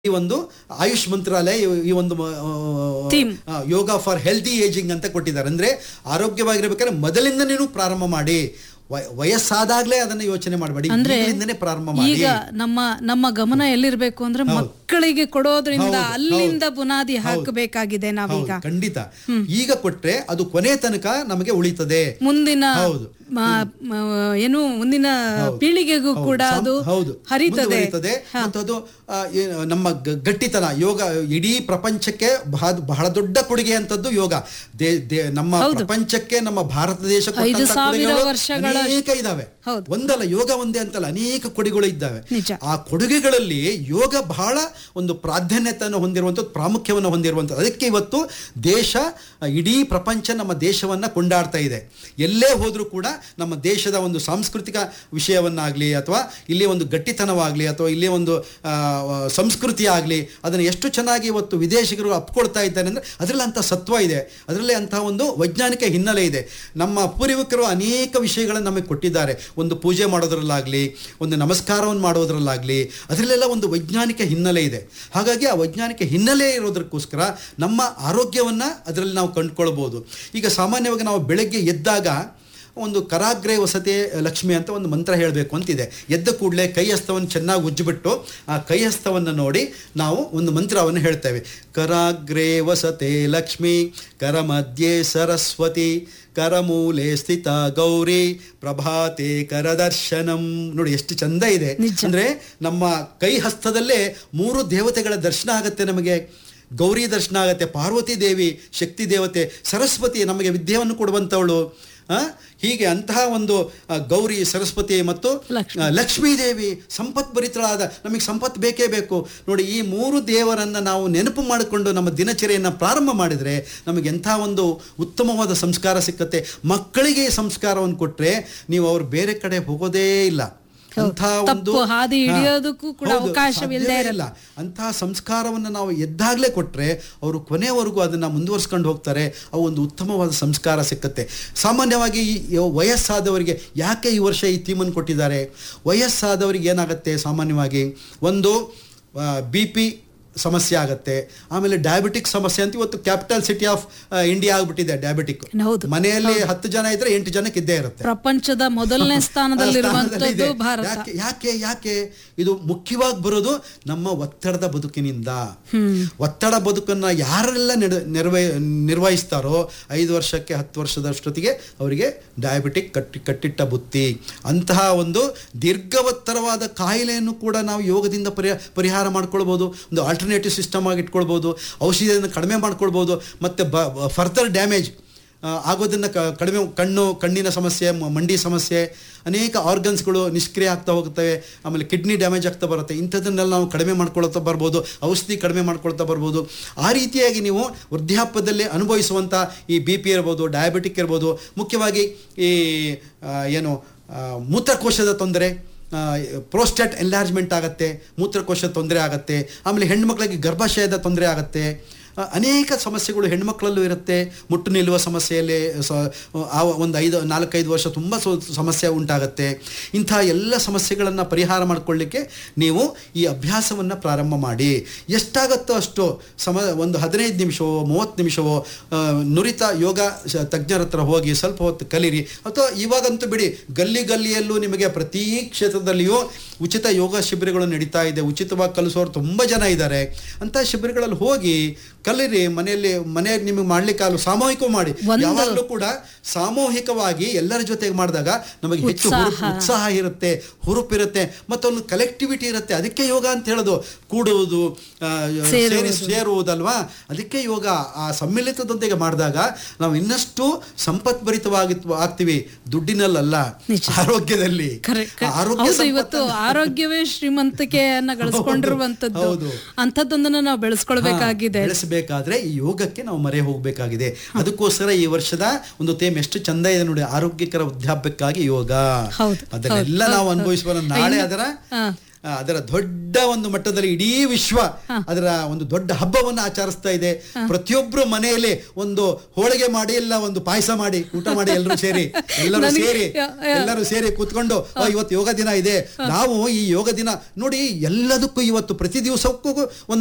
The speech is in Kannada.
ಈ ಒಂದು ಆಯುಷ್ ಮಂತ್ರಾಲಯ ಈ- ಈ ಒಂದು ಮ- Theme. ಆ, ಯೋಗ ಫಾರ್ ಹೆಲ್ದಿ ಏಜಿಂಗ್ ಅಂತ ಕೊಟ್ಟಿದ್ದಾರೆ ಅಂದ್ರೆ ಆರೋಗ್ಯವಾಗಿರ್ಬೇಕಾದ್ರೆ ಮೊದಲಿಂದ ನೀನು ಪ್ರಾರಂಭ ಮಾಡಿ ವಯ- ವಯಸ್ಸಾದಾಗ್ಲೇ ಅದನ್ನ ಯೋಚನೆ ಮಾಡಬೇಡಿ ಅಂದ್ರೆ ಈಗಲಿಂದನೇ ಪ್ರಾರಂಭ ಮಾಡಿ ಈಗ ನಮ್ಮ ನಮ್ಮ ಗಮನ ಎಲ್ಲಿರ್ಬೇಕು ಅಂದ್ರೆ ಮಕ್ಕಳಿಗೆ ಕೊಡೋದ್ರಿಂದ ಹೌದು, ಅಲ್ಲಿಂದ ಬುನಾದಿ ಹಾಕಬೇಕಾಗಿದೆ ನಾವೀಗ ಹೌದು, ಖಂಡಿತ ಈಗ ಕೊಟ್ರೆ ಅದು ಕೊನೆ ತನಕ ನಮಗೆ ಉಳಿತದೆ ಮುಂದಿನ ಹೌದು. ಮ- ಮ- ಏನು ಮುಂದಿನ ಪೀಳಿಗೆಗೂ ಕೂಡ ಹೌದು, ಅದು ಸಂ- ಹೌದು ಹರಿತದೆ ಮುಂದುವರಿತದೆ ಮತ್ತು ಅದು ಆ, ಏ- ನಮ್ಮ ಗ- ಗಟ್ಟಿತನ ಯೋಗ ಇಡೀ ಪ್ರಪಂಚಕ್ಕೆ ಬಹ- ಬಹಳ ದೊಡ್ಡ ಕೊಡುಗೆ ಅಂತದ್ದು ಯೋಗ ದೇ- ದೇ- ನಮ್ಮ ಪ್ರಪಂಚಕ್ಕೆ ನಮ್ಮ ಭಾರತ ದೇಶ ಕೊಟ್ಟಂತ ಐದು ಸಾವಿರ ಕೊಡುಗೆಗಳು ವರ್ಷಗಳ ಅನೇಕ ಇದಾವೆ ಹೌದು. ಒಂದಲ್ಲ ಯೋಗ ಒಂದೇ ಅಂತಲ್ಲ ಅನೇಕ ಕೊಡುಗೆಗಳು ಇದ್ದಾವೆ ನಿಜ. ಆ ಕೊಡುಗೆಗಳಲ್ಲಿ ಯೋಗ ಬಹಳ ಒಂದು ಪ್ರಾಧಾನ್ಯತೆಯನ್ನು ಹೊಂದಿರುವಂಥದ್ದು ಪ್ರಾಮುಖ್ಯವನ್ನು ಹೊಂದಿರುವಂಥದ್ದು ಅದಕ್ಕೆ ಇವತ್ತು ದೇಶ ಆ, ಇಡೀ ಪ್ರಪಂಚ ನಮ್ಮ ದೇಶವನ್ನ ಕೊಂಡಾಡ್ತಾ ಇದೆ ಎಲ್ಲೇ ಹೋದ್ರೂ ಕೂಡ ನಮ್ಮ ದೇಶದ ಒಂದು ಸಾಂಸ್ಕೃತಿಕ ವಿಷಯವನ್ನಾಗಲಿ ಅಥವಾ ಇಲ್ಲಿ ಒಂದು ಗಟ್ಟಿತನವಾಗಲಿ ಅಥವಾ ಇಲ್ಲಿ ಒಂದು ಆ, ಸಂಸ್ಕೃತಿ ಆಗಲಿ ಅದನ್ನು ಎಷ್ಟು ಚೆನ್ನಾಗಿ ಇವತ್ತು ವಿದೇಶಿಗರು ಅಪ್ಕೊಳ್ತಾ ಇದ್ದಾರೆ ಅಂದರೆ ಅದರಲ್ಲಿ ಅಂಥ ಸತ್ವ ಇದೆ ಅದರಲ್ಲಿ ಅಂತಹ ಒಂದು ವೈಜ್ಞಾನಿಕ ಹಿನ್ನೆಲೆ ಇದೆ ನಮ್ಮ ಪೂರ್ವಿಕರು ಅನೇಕ ವಿಷಯಗಳನ್ನು ನಮಗೆ ಕೊಟ್ಟಿದ್ದಾರೆ ಒಂದು ಪೂಜೆ ಮಾಡೋದ್ರಲ್ಲಾಗಲಿ ಒಂದು ನಮಸ್ಕಾರವನ್ನು ಮಾಡೋದ್ರಲ್ಲಾಗಲಿ ಅದರಲ್ಲೆಲ್ಲ ಒಂದು ವೈಜ್ಞಾನಿಕ ಹಿನ್ನೆಲೆ ಇದೆ ಹಾಗಾಗಿ ಆ ವೈಜ್ಞಾನಿಕ ಹಿನ್ನೆಲೆ ಇರೋದಕ್ಕೋಸ್ಕರ ನಮ್ಮ ಆರೋಗ್ಯವನ್ನು ಅದರಲ್ಲಿ ನಾವು ಕಂಡುಕೊಳ್ಬೋದು ಈಗ ಸಾಮಾನ್ಯವಾಗಿ ನಾವು ಬೆಳಗ್ಗೆ ಎದ್ದಾಗ ಒಂದು ಕರಾಗ್ರೆ ವಸತಿ ಲಕ್ಷ್ಮಿ ಅಂತ ಒಂದು ಮಂತ್ರ ಹೇಳಬೇಕು ಅಂತಿದೆ ಎದ್ದ ಕೂಡಲೇ ಕೈ ಹಸ್ತವನ್ನು ಚೆನ್ನಾಗಿ ಉಜ್ಜಿಬಿಟ್ಟು ಆ ಕೈ ಹಸ್ತವನ್ನು ನೋಡಿ ನಾವು ಒಂದು ಮಂತ್ರವನ್ನು ಹೇಳ್ತೇವೆ ಕರಾಗ್ರೆ ವಸತೆ ಲಕ್ಷ್ಮಿ ಕರ ಮಧ್ಯೆ ಸರಸ್ವತಿ ಕರಮೂಲೆ ಸ್ಥಿತ ಗೌರಿ ಪ್ರಭಾತೆ ಕರದರ್ಶನಂ ನೋಡಿ ಎಷ್ಟು ಚಂದ ಇದೆ ಅಂದ್ರೆ ನಮ್ಮ ಕೈ ಹಸ್ತದಲ್ಲೇ ಮೂರು ದೇವತೆಗಳ ದರ್ಶನ ಆಗತ್ತೆ ನಮಗೆ ಗೌರಿ ದರ್ಶನ ಆಗತ್ತೆ ಪಾರ್ವತಿ ದೇವಿ ಶಕ್ತಿ ದೇವತೆ ಸರಸ್ವತಿ ನಮಗೆ ವಿದ್ಯೆಯನ್ನು ಕೊಡುವಂಥವಳು ಆ, ಹೀಗೆ ಅಂತಹ ಒಂದು ಆ, ಗೌರಿ ಸರಸ್ವತಿ ಮತ್ತು ಲಕ್ಷ್ಮಿ. ಆ, ಲಕ್ಷ್ಮೀ ದೇವಿ ಸಂಪತ್ಭರಿತಳಾದ ನಮಗೆ ಸಂಪತ್ತು ಬೇಕೇ ಬೇಕು ನೋಡಿ ಈ ಮೂರು ದೇವರನ್ನು ನಾವು ನೆನಪು ಮಾಡಿಕೊಂಡು ನಮ್ಮ ದಿನಚರಿಯನ್ನು ಪ್ರಾರಂಭ ಮಾಡಿದರೆ ನಮಗೆ ಎಂಥ ಒಂದು ಉತ್ತಮವಾದ ಸಂಸ್ಕಾರ ಸಿಕ್ಕತ್ತೆ ಮಕ್ಕಳಿಗೆ ಈ ಸಂಸ್ಕಾರವನ್ನು ಕೊಟ್ಟರೆ ನೀವು ಅವ್ರು ಬೇರೆ ಕಡೆ ಹೋಗೋದೇ ಇಲ್ಲ ಅಂಥ ಒಂದು ತಪ್ಪು ಹಾದಿ ಹಾ, ಹಿಡಿಯೋದಕ್ಕೂ ಕೂಡ ಹೌದು, ಅವಕಾಶವಿಲ್ಲದೆ ಸಾಧ್ಯವೇ ಇಲ್ಲ ಅಂತಹ ಸಂಸ್ಕಾರವನ್ನು ನಾವು ಎದ್ದಾಗಲೇ ಕೊಟ್ಟರೆ ಅವರು ಕೊನೆವರೆಗೂ ಅದನ್ನು ಮುಂದುವರ್ಸ್ಕೊಂಡು ಹೋಗ್ತಾರೆ ಅವು ಒಂದು ಉತ್ತಮವಾದ ಸಂಸ್ಕಾರ ಸಿಕ್ಕತ್ತೆ ಸಾಮಾನ್ಯವಾಗಿ ಈ ಯೋ- ವಯಸ್ಸಾದವರಿಗೆ ಯಾಕೆ ಈ ವರ್ಷ ಈ ಥೀಮನ್ನು ಕೊಟ್ಟಿದ್ದಾರೆ ವಯಸ್ಸಾದವರಿಗೆ ಏನಾಗುತ್ತೆ ಸಾಮಾನ್ಯವಾಗಿ ಒಂದು ಬಿ ಪಿ ಸಮಸ್ಯೆ ಆಗುತ್ತೆ ಆಮೇಲೆ ಡಯಾಬಿಟಿಕ್ ಸಮಸ್ಯೆ ಅಂತ ಇವತ್ತು ಕ್ಯಾಪಿಟಲ್ ಸಿಟಿ ಆಫ್ ಇಂಡಿಯಾ ಆಗ್ಬಿಟ್ಟಿದೆ ಡಯಾಬಿಟಿಕ್ ಹೌದು ಮನೆಯಲ್ಲಿ ಹತ್ತು ಜನ ಇದ್ರೆ ಎಂಟು ಜನಕ್ಕೆ ಇದ್ದೇ ಇರುತ್ತೆ ಪ್ರಪಂಚದ ಮೊದಲನೇ ಸ್ಥಾನದಲ್ಲಿರುವಂತದ್ದು ಸ್ಥಾನದಲ್ಲಿದೆ. ಭಾರತ ಯಾಕೆ ಯಾಕೆ ಯಾಕೆ ಇದು ಮುಖ್ಯವಾಗಿ ಬರೋದು ನಮ್ಮ ಒತ್ತಡದ ಬದುಕಿನಿಂದ ಒತ್ತಡ ಬದುಕನ್ನ ಯಾರೆಲ್ಲ ನೆಡ- ನಿರ್ವಹ ನಿರ್ವಹಿಸ್ತಾರೋ ಐದು ವರ್ಷಕ್ಕೆ ಹತ್ತು ವರ್ಷದಷ್ಟೊತ್ತಿಗೆ ಅವರಿಗೆ ಡಯಾಬಿಟಿಕ್ ಕಟ್ಟಿ ಕಟ್ಟಿಟ್ಟ ಬುತ್ತಿ ಅಂತಹ ಒಂದು ದೀರ್ಘವತ್ತರವಾದ ಕಾಯಿಲೆಯನ್ನು ಕೂಡ ನಾವು ಯೋಗದಿಂದ ಪರಿಹ ಪರಿಹಾರ ಮಾಡ್ಕೊಳ್ಬೋದು ಒಂದು ಆಲ್ಟರ್ನೇಟಿವ್ ಸಿಸ್ಟಮ್ ಆಗಿ ಇಟ್ಕೊಳ್ಬೋದು ಔಷಧಿಯನ್ನು ಕಡಿಮೆ ಮಾಡ್ಕೊಳ್ಬೋದು ಮತ್ತು ಬ ಫರ್ದರ್ ಡ್ಯಾಮೇಜ್ ಆಗೋದನ್ನು ಕ ಕಡಿಮೆ ಕಣ್ಣು ಕಣ್ಣಿನ ಸಮಸ್ಯೆ ಮ- ಮಂಡಿ ಸಮಸ್ಯೆ ಅನೇಕ ಆರ್ಗನ್ಸ್ಗಳು ನಿಷ್ಕ್ರಿಯ ಆಗ್ತಾ ಹೋಗ್ತವೆ ಆಮೇಲೆ ಕಿಡ್ನಿ ಡ್ಯಾಮೇಜ್ ಆಗ್ತಾ ಬರುತ್ತೆ ಇಂಥದ್ದನ್ನೆಲ್ಲ ನಾವು ಕಡಿಮೆ ಮಾಡ್ಕೊಳ್ತಾ ಬರ್ಬೋದು ಔಷಧಿ ಕಡಿಮೆ ಮಾಡ್ಕೊಳ್ತಾ ಬರ್ಬೋದು ಆ ರೀತಿಯಾಗಿ ನೀವು ವೃದ್ಧಾಪ್ಯದಲ್ಲಿ ಅನುಭವಿಸುವಂಥ ಈ ಬಿ ಪಿ ಇರ್ಬೋದು ಡಯಾಬಿಟಿಕ್ ಇರ್ಬೋದು ಮುಖ್ಯವಾಗಿ ಈ ಆ, ಏನು ಆ, ಮೂತ್ರಕೋಶದ ತೊಂದರೆ ಪ್ರೋಸ್ಟೇಟ್ ಎನ್ಲಾರ್ಜ್ಮೆಂಟ್ ಆಗುತ್ತೆ ಮೂತ್ರಕೋಶ ತೊಂದರೆ ಆಗುತ್ತೆ ಆಮೇಲೆ ಹೆಣ್ಮಕ್ಳಿಗೆ ಗರ್ಭಾಶಯದ ತೊಂದರೆ ಆಗುತ್ತೆ ಆ, ಅನೇಕ ಸಮಸ್ಯೆಗಳು ಹೆಣ್ಮಕ್ಳಲ್ಲೂ ಇರುತ್ತೆ ಮುಟ್ಟು ನಿಲ್ಲುವ ಸಮಸ್ಯೆಯಲ್ಲಿ ಸ ಆ ಒಂದು ಐದು ನಾಲ್ಕೈದು ವರ್ಷ ತುಂಬ ಸಮಸ್ಯೆ ಉಂಟಾಗುತ್ತೆ ಇಂಥ ಎಲ್ಲ ಸಮಸ್ಯೆಗಳನ್ನು ಪರಿಹಾರ ಮಾಡಿಕೊಳ್ಳಿಕ್ಕೆ ನೀವು ಈ ಅಭ್ಯಾಸವನ್ನು ಪ್ರಾರಂಭ ಮಾಡಿ ಎಷ್ಟಾಗುತ್ತೋ ಅಷ್ಟು ಸಮ ಒಂದು ಹದಿನೈದು ನಿಮಿಷವೋ ಮೂವತ್ತು ನಿಮಿಷವೋ ಆ, ನುರಿತ ಯೋಗ ಶ- ತಜ್ಞರ ಹತ್ರ ಹೋಗಿ ಸ್ವಲ್ಪ ಹೊತ್ತು ಕಲೀರಿ ಅಥವಾ ಇವಾಗಂತೂ ಬಿಡಿ ಗಲ್ಲಿ ಗಲ್ಲಿಯಲ್ಲೂ ನಿಮಗೆ ಪ್ರತಿ ಕ್ಷೇತ್ರದಲ್ಲಿಯೂ ಉಚಿತ ಯೋಗ ಶಿಬಿರಗಳು ನಡೀತಾ ಇದೆ ಉಚಿತವಾಗಿ ಕಲಿಸೋರು ತುಂಬ ಜನ ಇದ್ದಾರೆ ಅಂಥ ಶಿಬಿರಗಳಲ್ಲಿ ಹೋಗಿ ಕಲೀರಿ ಮನೆಯಲ್ಲಿ ಮನೆಯಾಗ ನಿಮಗೆ ಮಾಡ್ಲಿಕ್ಕಾಗಲ್ಲ ಸಾಮೂಹಿಕ ಮಾಡಿ ಒಂದು- ಯಾವಾಗಲೂ ಕೂಡ ಸಾಮೂಹಿಕವಾಗಿ ಎಲ್ಲರ ಜೊತೆಗೆ ಮಾಡಿದಾಗ ನಮಗೆ ಹೆಚ್ಚು ಹುರುಪು- ಉತ್ಸಾಹ ಇರುತ್ತೆ ಹುರುಪಿರುತ್ತೆ ಮತ್ತೊಂದು ಕಲೆಕ್ಟಿವಿಟಿ ಇರುತ್ತೆ ಅದಕ್ಕೆ ಯೋಗ ಅಂತ ಹೇಳೋದು ಕೂಡುವುದು ಆ, ಸೇರಿ ಸೇರುವುದಲ್ವಾ ಅದಕ್ಕೆ ಯೋಗ ಆ ಸಮ್ಮಿಳಿತದೊಂದಿಗೆ ಮಾಡಿದಾಗ ನಾವು ಇನ್ನಷ್ಟು ಸಂಪತ್ಭರಿತವಾಗಿ ಆಗ್ತೀವಿ ದುಡ್ಡಿನಲ್ಲಲ್ಲ ಆರೋಗ್ಯದಲ್ಲಿ ಕರೆಕ್ಟ್ ಆ ಆರೋಗ್ಯ ಹೌದು ಇವತ್ತು ಆರೋಗ್ಯವೇ ಶ್ರೀಮಂತಿಕೆಯನ್ನ ಗಳಿಸ್ಕೊಂಡಿರುವಂತದ್ದು ಹೌದು. ಅಂಥದ್ದೊಂದನ್ನ ನಾವು ಬೆಳೆಸ್ಕೊಳ್ಬೇಕಾಗಿದೆ ಬೆಳೆಸಬೇಕಾದ್ರೆ ಈ ಯೋಗಕ್ಕೆ ನಾವು ಮರೆ ಹೋಗಬೇಕಾಗಿದೆ ಅದಕ್ಕೋಸ್ಕರ ಈ ವರ್ಷದ ಒಂದು ಥೇಮ್ ಎಷ್ಟು ಚಂದ ಇದೆ ನೋಡಿ ಆರೋಗ್ಯಕರ ವೃದ್ಧಾಪ್ಯಕ್ಕಾಗಿ ಯೋಗ ಹೌದು, ಅದನ್ನೆಲ್ಲ ನಾವು ಅನುಭವಿಸುವ ನಾಳೆ ಅದರ ಹಾ. ಆ, ಅದರ ದೊಡ್ಡ ಒಂದು ಮಟ್ಟದಲ್ಲಿ ಇಡೀ ವಿಶ್ವ ಅದರ ಒಂದು ದೊಡ್ಡ ಹಬ್ಬವನ್ನು ಆಚರಿಸ್ತಾ ಇದೆ ಪ್ರತಿಯೊಬ್ರು ಮನೆಯಲ್ಲಿ ಒಂದು ಹೋಳಿಗೆ ಮಾಡಿ ಎಲ್ಲ ಒಂದು ಪಾಯಸ ಮಾಡಿ ಊಟ ಮಾಡಿ ಎಲ್ಲರೂ ಸೇರಿ ಎಲ್ಲರೂ ನನಗೆ- ಸೇರಿ ಯಾ- ಯಾ- ಎಲ್ಲರೂ ಸೇರಿ ಕೂತ್ಕೊಂಡು "ಆ, ಇವತ್ತು ಯೋಗ ದಿನ ಇದೆ ನಾವು ಈ ಯೋಗ ದಿನ ನೋಡಿ ಎಲ್ಲದಕ್ಕೂ ಇವತ್ತು ಪ್ರತಿ ದಿವಸಕ್ಕೂ ಒಂದು